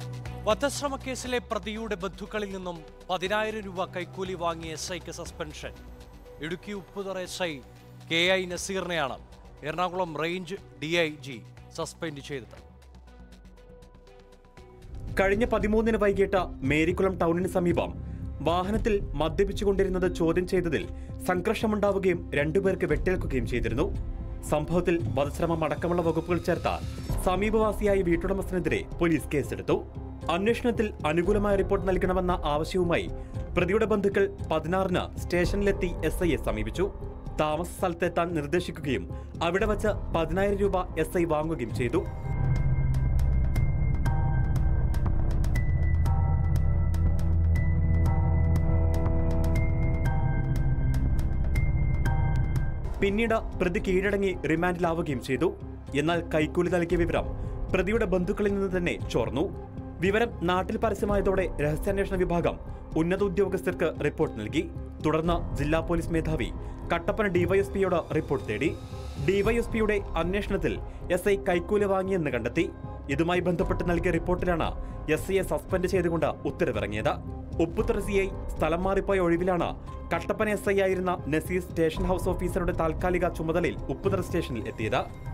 വധശ്രമ കേസിലെ പ്രതിയുടെ ബന്ധുക്കളിൽ നിന്നും പതിനായിരം രൂപ കൈക്കൂലി വാങ്ങിയ എസ് ഐക്ക് suspension Idukki Upputhara S I K I നസീറിനെയാണ് Ernakulam range D I G suspend ചെയ്തത് കഴിഞ്ഞ പതിമൂന്നിന് വൈകിട്ട് മേരിക്കുളം ടൗണിന് സമീപം വാഹനത്തിൽ മദ്യപിച്ചുകൊണ്ടിരുന്നത് ചോദ്യം ചെയ്തതിൽ സംഘർഷമുണ്ടാവുകയും രണ്ടുപേർക്ക് വെട്ടേൽക്കുകയും ചെയ്തിരുന്നു സംഭവത്തിൽ വധശ്രമം അടക്കമുള്ള വകുപ്പുകൾ ചേർത്ത സമീപവാസിയായ വീട്ടുടമസ്ഥനെതിരെ പോലീസ് കേസെടുത്തു അന്വേഷണത്തിൽ അനുകൂലമായ റിപ്പോർട്ട് നൽകണമെന്ന ആവശ്യവുമായി പ്രതിയുടെ ബന്ധുക്കൾ പതിനാറിന് സ്റ്റേഷനിലെത്തി എസ് ഐയെ സമീപിച്ചു താമസ സ്ഥലത്തെത്താൻ നിർദ്ദേശിക്കുകയും അവിടെ വച്ച് പതിനായിരം രൂപ എസ് ഐ വാങ്ങുകയും ചെയ്തു പിന്നീട് പ്രതി കീഴടങ്ങി റിമാൻഡിലാവുകയും ചെയ്തു എന്നാൽ കൈക്കൂലി നൽകിയ വിവരം പ്രതിയുടെ ബന്ധുക്കളിൽ നിന്ന് തന്നെ ചോർന്നു വിവരം നാട്ടിൽ പരസ്യമായതോടെ രഹസ്യാന്വേഷണ വിഭാഗം ഉന്നത ഉദ്യോഗസ്ഥർക്ക് റിപ്പോർട്ട് നൽകി തുടർന്ന് ജില്ലാ പോലീസ് മേധാവി കട്ടപ്പന ഡിവൈഎസ്പിയോട് റിപ്പോർട്ട് തേടി ഡിവൈഎസ്പിയുടെ അന്വേഷണത്തിൽ എസ് ഐ കൈക്കൂലി വാങ്ങിയെന്ന് കണ്ടെത്തി ഇതുമായി ബന്ധപ്പെട്ട് നൽകിയ റിപ്പോർട്ടിലാണ് എസ് ഐയെ സസ്പെൻഡ് ചെയ്തുകൊണ്ട് ഉത്തരവിറങ്ങിയത് ഉപ്പുത്തറ സി ഐ സ്ഥലം മാറിപ്പോയ ഒഴിവിലാണ് കട്ടപ്പന എസ് ഐ ആയിരുന്ന നസീർ സ്റ്റേഷൻ ഹൗസ് ഓഫീസറുടെ താൽക്കാലിക ചുമതലയിൽ ഉപ്പുതറ സ്റ്റേഷനിൽ എത്തിയത്